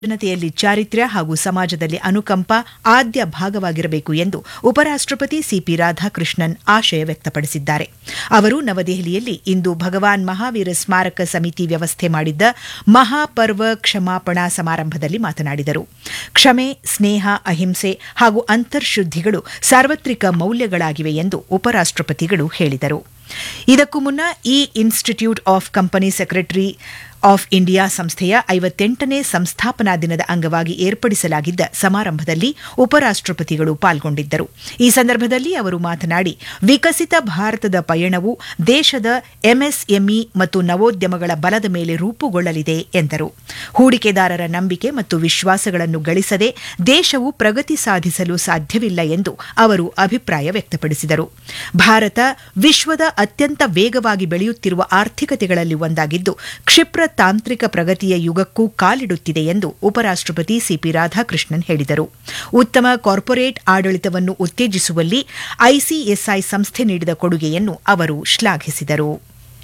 ಜನತೆಯಲ್ಲಿ ಚಾರಿತ್ರ್ಯ ಹಾಗೂ ಸಮಾಜದಲ್ಲಿ ಅನುಕಂಪ ಆದ್ಯ ಭಾಗವಾಗಿರಬೇಕು ಎಂದು ಉಪರಾಷ್ಟಪತಿ ಸಿಪಿ ರಾಧಾಕೃಷ್ಣನ್ ಆಶಯ ವ್ಯಕ್ತಪಡಿಸಿದ್ದಾರೆ ಅವರು ನವದೆಹಲಿಯಲ್ಲಿ ಇಂದು ಭಗವಾನ್ ಮಹಾವೀರ ಸ್ಮಾರಕ ಸಮಿತಿ ವ್ಯವಸ್ಥೆ ಮಾಡಿದ್ದ ಮಹಾಪರ್ವ ಕ್ಷಮಾಪಣಾ ಸಮಾರಂಭದಲ್ಲಿ ಮಾತನಾಡಿದರು ಕ್ಷಮೆ ಸ್ನೇಹ ಅಹಿಂಸೆ ಹಾಗೂ ಅಂತರ್ಶುದ್ಧಿಗಳು ಸಾರ್ವತ್ರಿಕ ಮೌಲ್ಯಗಳಾಗಿವೆ ಎಂದು ಉಪರಾಷ್ಟಪತಿಗಳು ಹೇಳಿದರು ಇದಕ್ಕೂ ಮುನ್ನ ಈ institute of company secretary of India ಸಂಸ್ಥೆಯ ಐವತ್ತೆಂಟನೇ ಸಂಸ್ಥಾಪನಾ ದಿನದ ಅಂಗವಾಗಿ ಏರ್ಪಡಿಸಲಾಗಿದ್ದ ಸಮಾರಂಭದಲ್ಲಿ ಉಪರಾಷ್ಟಪತಿಗಳು ಪಾಲ್ಗೊಂಡಿದ್ದರು ಈ ಸಂದರ್ಭದಲ್ಲಿ ಅವರು ಮಾತನಾಡಿ ವಿಕಸಿತ ಭಾರತದ ಪಯಣವು ದೇಶದ ಎಂಎಸ್ಎಂಇ ಮತ್ತು ನವೋದ್ಯಮಗಳ ಬಲದ ಮೇಲೆ ರೂಪುಗೊಳ್ಳಲಿದೆ ಎಂದರು ಹೂಡಿಕೆದಾರರ ನಂಬಿಕೆ ಮತ್ತು ವಿಶ್ವಾಸಗಳನ್ನು ಗಳಿಸದೆ ದೇಶವು ಪ್ರಗತಿ ಸಾಧಿಸಲು ಸಾಧ್ಯವಿಲ್ಲ ಎಂದು ಅವರು ಅಭಿಪ್ರಾಯ ವ್ಯಕ್ತಪಡಿಸಿದರು ಭಾರತ ವಿಶ್ವದ ಅತ್ಯಂತ ವೇಗವಾಗಿ ಬೆಳೆಯುತ್ತಿರುವ ಆರ್ಥಿಕತೆಗಳಲ್ಲಿ ಒಂದಾಗಿದ್ದು ಕ್ಷಿಪ್ರ ತಾಂತ್ರಿಕ ಪ್ರಗತಿಯ ಯುಗಕ್ಕೂ ಕಾಲಿಡುತ್ತಿದೆ ಎಂದು ಉಪರಾಷ್ಟಪತಿ ಸಿಪಿ ರಾಧಾಕೃಷ್ಣನ್ ಹೇಳಿದರು ಉತ್ತಮ ಕಾರ್ಪೊರೇಟ್ ಆಡಳಿತವನ್ನು ಉತ್ತೇಜಿಸುವಲ್ಲಿ ಐಸಿಎಸ್ಐ ಸಂಸ್ಥೆ ನೀಡಿದ ಕೊಡುಗೆಯನ್ನು ಅವರು ಶ್ಲಾಘಿಸಿದರು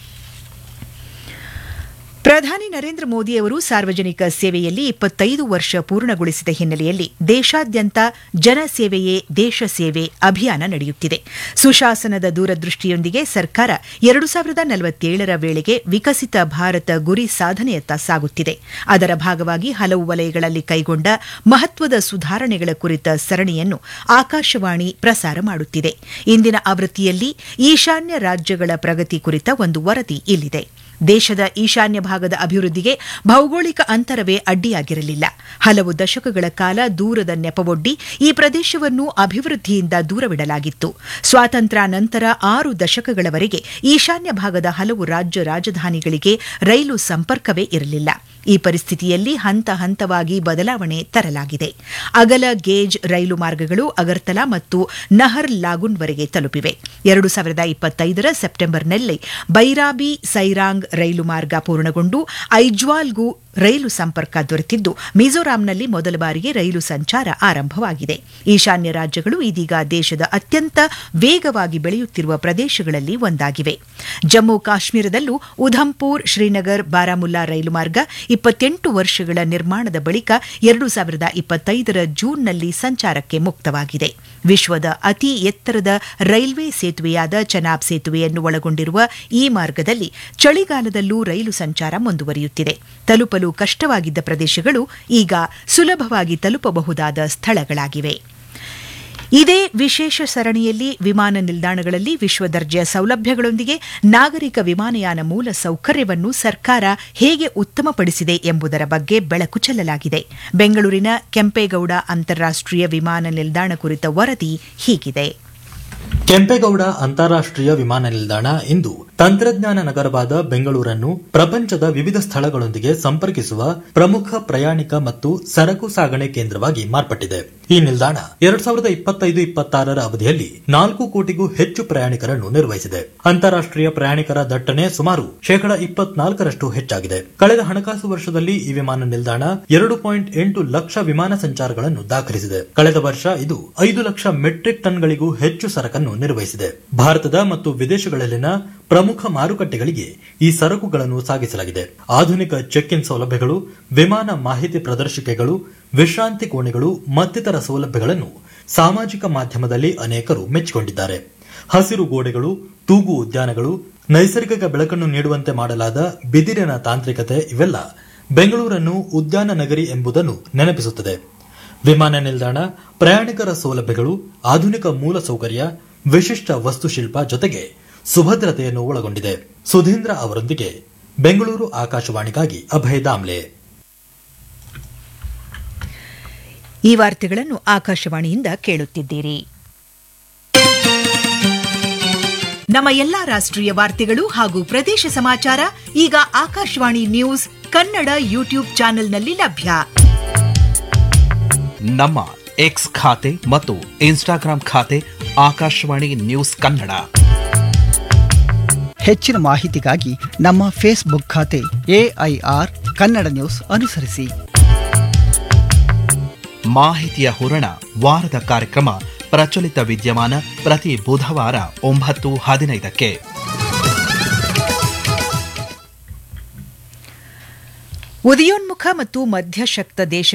ಪ್ರಧಾನಿ ನರೇಂದ್ರ ಮೋದಿಯವರು ಸಾರ್ವಜನಿಕ ಸೇವೆಯಲ್ಲಿ ಇಪ್ಪತ್ತೈದು ವರ್ಷ ಪೂರ್ಣಗೊಳಿಸಿದ ಹಿನ್ನೆಲೆಯಲ್ಲಿ ದೇಶಾದ್ಯಂತ ಜನಸೇವೆಯೇ ದೇಶ ಸೇವೆ ಅಭಿಯಾನ ನಡೆಯುತ್ತಿದೆ ಸುಶಾಸನದ ದೂರದೃಷ್ಟಿಯೊಂದಿಗೆ ಸರ್ಕಾರ ಎರಡು ಸಾವಿರದ ನಲವತ್ತೇಳರ ವೇಳೆಗೆ ವಿಕಸಿತ ಭಾರತ ಗುರಿ ಸಾಧನೆಯತ್ತ ಸಾಗುತ್ತಿದೆ ಅದರ ಭಾಗವಾಗಿ ಹಲವು ವಲಯಗಳಲ್ಲಿ ಕೈಗೊಂಡ ಮಹತ್ವದ ಸುಧಾರಣೆಗಳ ಕುರಿತ ಸರಣಿಯನ್ನು ಆಕಾಶವಾಣಿ ಪ್ರಸಾರ ಮಾಡುತ್ತಿದೆ ಇಂದಿನ ಆವೃತ್ತಿಯಲ್ಲಿ ಈಶಾನ್ಯ ರಾಜ್ಯಗಳ ಪ್ರಗತಿ ಕುರಿತ ಒಂದು ವರದಿ ಇಲ್ಲಿದೆ ದೇಶದ ಈಶಾನ್ಯ ಭಾಗದ ಅಭಿವೃದ್ಧಿಗೆ ಭೌಗೋಳಿಕ ಅಂತರವೇ ಅಡ್ಡಿಯಾಗಿರಲಿಲ್ಲ ಹಲವು ದಶಕಗಳ ಕಾಲ ದೂರದ ನೆಪವೊಡ್ಡಿ ಈ ಪ್ರದೇಶವನ್ನು ಅಭಿವೃದ್ಧಿಯಿಂದ ದೂರವಿಡಲಾಗಿತ್ತು ಸ್ವಾತಂತ್ರ್ಯ ನಂತರ ಆರು ದಶಕಗಳವರೆಗೆ ಈಶಾನ್ಯ ಭಾಗದ ಹಲವು ರಾಜ್ಯ ರಾಜಧಾನಿಗಳಿಗೆ ರೈಲು ಸಂಪರ್ಕವೇ ಇರಲಿಲ್ಲ ಈ ಪರಿಸ್ಥಿತಿಯಲ್ಲಿ ಹಂತ ಹಂತವಾಗಿ ಬದಲಾವಣೆ ತರಲಾಗಿದೆ ಅಗಲ ಗೇಜ್ ರೈಲು ಮಾರ್ಗಗಳು ಅಗರ್ತಲಾ ಮತ್ತು ನಹರ್ ಲಾಗುನ್ವರೆಗೆ ತಲುಪಿವೆ ಎರಡು ಸಾವಿರದ ಇಪ್ಪತ್ತೈದರ ಸೆಪ್ಟೆಂಬರ್ನಲ್ಲಿ ಬೈರಾಬಿ ಸೈರಾಂಗ್ ರೈಲು ಮಾರ್ಗ ಪೂರ್ಣಗೊಂಡು ಐಜ್ವಾಲ್ಗೂ ರೈಲು ಸಂಪರ್ಕ ದೊರೆತಿದ್ದು ಮಿಜೋರಾಂನಲ್ಲಿ ಮೊದಲ ಬಾರಿಗೆ ರೈಲು ಸಂಚಾರ ಆರಂಭವಾಗಿದೆ ಈಶಾನ್ಯ ರಾಜ್ಯಗಳು ಇದೀಗ ದೇಶದ ಅತ್ಯಂತ ವೇಗವಾಗಿ ಬೆಳೆಯುತ್ತಿರುವ ಪ್ರದೇಶಗಳಲ್ಲಿ ಒಂದಾಗಿವೆ ಜಮ್ಮು ಕಾಶ್ಮೀರದಲ್ಲೂ ಉಧಂಪುರ್ ಶ್ರೀನಗರ್ ಬಾರಾಮುಲ್ಲಾ ರೈಲು ಮಾರ್ಗ ಇಪ್ಪತ್ತೆಂಟು ವರ್ಷಗಳ ನಿರ್ಮಾಣದ ಬಳಿಕ ಎರಡು ಸಾವಿರದ ಇಪ್ಪತ್ತೈದರ ಜೂನ್ನಲ್ಲಿ ಸಂಚಾರಕ್ಕೆ ಮುಕ್ತವಾಗಿದೆ ವಿಶ್ವದ ಅತಿ ಎತ್ತರದ ರೈಲ್ವೆ ಸೇತುವೆಯಾದ ಚನಾಬ್ ಸೇತುವೆಯನ್ನು ಒಳಗೊಂಡಿರುವ ಈ ಮಾರ್ಗದಲ್ಲಿ ಚಳಿಗಾಲದಲ್ಲೂ ರೈಲು ಸಂಚಾರ ಮುಂದುವರಿಯುತ್ತಿದೆ ತಲುಪಲು ಕಷ್ಟವಾಗಿದ್ದ ಪ್ರದೇಶಗಳು ಈಗ ಸುಲಭವಾಗಿ ತಲುಪಬಹುದಾದ ಸ್ಥಳಗಳಾಗಿವೆ ಇದೇ ವಿಶೇಷ ಸರಣಿಯಲ್ಲಿ ವಿಮಾನ ನಿಲ್ದಾಣಗಳಲ್ಲಿ ವಿಶ್ವದರ್ಜೆಯ ಸೌಲಭ್ಯಗಳೊಂದಿಗೆ ನಾಗರಿಕ ವಿಮಾನಯಾನ ಮೂಲ ಸೌಕರ್ಯವನ್ನು ಸರ್ಕಾರ ಹೇಗೆ ಉತ್ತಮಪಡಿಸಿದೆ ಎಂಬುದರ ಬಗ್ಗೆ ಬೆಳಕು ಚೆಲ್ಲಲಾಗಿದೆ ಬೆಂಗಳೂರಿನ ಕೆಂಪೇಗೌಡ ಅಂತಾರಾಷ್ಟೀಯ ವಿಮಾನ ನಿಲ್ದಾಣ ಕುರಿತ ವರದಿ ಹೀಗಿದೆ ಕೆಂಪೇಗೌಡ ಅಂತಾರಾಷ್ಟ್ರೀಯ ವಿಮಾನ ನಿಲ್ದಾಣ ಇಂದು ತಂತ್ರಜ್ಞಾನ ನಗರವಾದ ಬೆಂಗಳೂರನ್ನು ಪ್ರಪಂಚದ ವಿವಿಧ ಸ್ಥಳಗಳೊಂದಿಗೆ ಸಂಪರ್ಕಿಸುವ ಪ್ರಮುಖ ಪ್ರಯಾಣಿಕ ಮತ್ತು ಸರಕು ಸಾಗಣೆ ಕೇಂದ್ರವಾಗಿ ಮಾರ್ಪಟ್ಟಿದೆ ಈ ನಿಲ್ದಾಣ ಎರಡ್ ಸಾವಿರದ ಇಪ್ಪತ್ತೈದು ಇಪ್ಪತ್ತಾರರ ಅವಧಿಯಲ್ಲಿ ನಾಲ್ಕು ಕೋಟಿಗೂ ಹೆಚ್ಚು ಪ್ರಯಾಣಿಕರನ್ನು ನಿರ್ವಹಿಸಿದೆ ಅಂತಾರಾಷ್ಟ್ರೀಯ ಪ್ರಯಾಣಿಕರ ದಟ್ಟಣೆ ಸುಮಾರು ಶೇಕಡ ಇಪ್ಪತ್ನಾಲ್ಕರಷ್ಟು ಹೆಚ್ಚಾಗಿದೆ ಕಳೆದ ಹಣಕಾಸು ವರ್ಷದಲ್ಲಿ ಈ ವಿಮಾನ ನಿಲ್ದಾಣ ಎರಡು ಪಾಯಿಂಟ್ ಎಂಟು ಲಕ್ಷ ವಿಮಾನ ಸಂಚಾರಗಳನ್ನು ದಾಖಲಿಸಿದೆ ಕಳೆದ ವರ್ಷ ಇದು ಐದು ಲಕ್ಷ ಮೆಟ್ರಿಕ್ ಟನ್ಗಳಿಗೂ ಹೆಚ್ಚು ಸರಕನ್ನು ನಿರ್ವಹಿಸಿದೆ ಭಾರತದ ಮತ್ತು ವಿದೇಶಗಳಲ್ಲಿನ ಪ್ರಮುಖ ಮಾರುಕಟ್ಟೆಗಳಿಗೆ ಈ ಸರಕುಗಳನ್ನು ಸಾಗಿಸಲಾಗಿದೆ ಆಧುನಿಕ ಚೆಕ್ ಇನ್ ಸೌಲಭ್ಯಗಳು ವಿಮಾನ ಮಾಹಿತಿ ಪ್ರದರ್ಶಿಕೆಗಳು ವಿಶ್ರಾಂತಿ ಕೋಣೆಗಳು ಮತ್ತಿತರ ಸೌಲಭ್ಯಗಳನ್ನು ಸಾಮಾಜಿಕ ಮಾಧ್ಯಮದಲ್ಲಿ ಅನೇಕರು ಮೆಚ್ಚಿಕೊಂಡಿದ್ದಾರೆ ಹಸಿರು ಗೋಡೆಗಳು ತೂಗು ಉದ್ಯಾನಗಳು ನೈಸರ್ಗಿಕ ಬೆಳಕನ್ನು ನೀಡುವಂತೆ ಮಾಡಲಾದ ಬಿದಿರಿನ ತಾಂತ್ರಿಕತೆ ಇವೆಲ್ಲ ಬೆಂಗಳೂರನ್ನು ಉದ್ಯಾನ ನಗರಿ ಎಂಬುದನ್ನು ನೆನಪಿಸುತ್ತದೆ ವಿಮಾನ ನಿಲ್ದಾಣ ಪ್ರಯಾಣಿಕರ ಸೌಲಭ್ಯಗಳು ಆಧುನಿಕ ಮೂಲ ಸೌಕರ್ಯ ವಿಶಿಷ್ಟ ವಸ್ತುಶಿಲ್ಪ ಜೊತೆಗೆ ಸುಭದ್ರತೆಯನ್ನು ಒಳಗೊಂಡಿದೆ ಸುಧೀಂದ್ರ ಅವರೊಂದಿಗೆ ಬೆಂಗಳೂರು ಆಕಾಶವಾಣಿಗಾಗಿ ಅಭಯ ದಾಮ್ಲೆ ಈ ವಾರ್ತೆಗಳನ್ನು ಆಕಾಶವಾಣಿಯಿಂದ ಕೇಳುತ್ತಿದ್ದೀರಿ ನಮ್ಮ ಎಲ್ಲಾ ರಾಷ್ಟ್ರೀಯ ವಾರ್ತೆಗಳು ಹಾಗೂ ಪ್ರದೇಶ ಸಮಾಚಾರ ಈಗ ಆಕಾಶವಾಣಿ ನ್ಯೂಸ್ ಕನ್ನಡ ಯೂಟ್ಯೂಬ್ ಚಾನೆಲ್ನಲ್ಲಿ ಲಭ್ಯ ನಮ್ಮ ಎಕ್ಸ್ ಖಾತೆ ಮತ್ತು ಇನ್ಸ್ಟಾಗ್ರಾಂ ಖಾತೆ ಆಕಾಶವಾಣಿ ನ್ಯೂಸ್ ಕನ್ನಡ ಹೆಚ್ಚಿನ ಮಾಹಿತಿಗಾಗಿ ನಮ್ಮ ಫೇಸ್ಬುಕ್ ಖಾತೆ ಎಐಆರ್ ಕನ್ನಡ ನ್ಯೂಸ್ ಅನುಸರಿಸಿ ಮಾಹಿತಿಯ ಹೂರಣ ವಾರದ ಕಾರ್ಯಕ್ರಮ ಪ್ರಚಲಿತ ವಿದ್ಯಮಾನ ಪ್ರತಿ ಬುಧವಾರ ಒಂಬತ್ತು ಹದಿನೈದಕ್ಕೆ ಉದಯೋನ್ಮುಖ ಮತ್ತು ಮಧ್ಯಶಕ್ತ ದೇಶ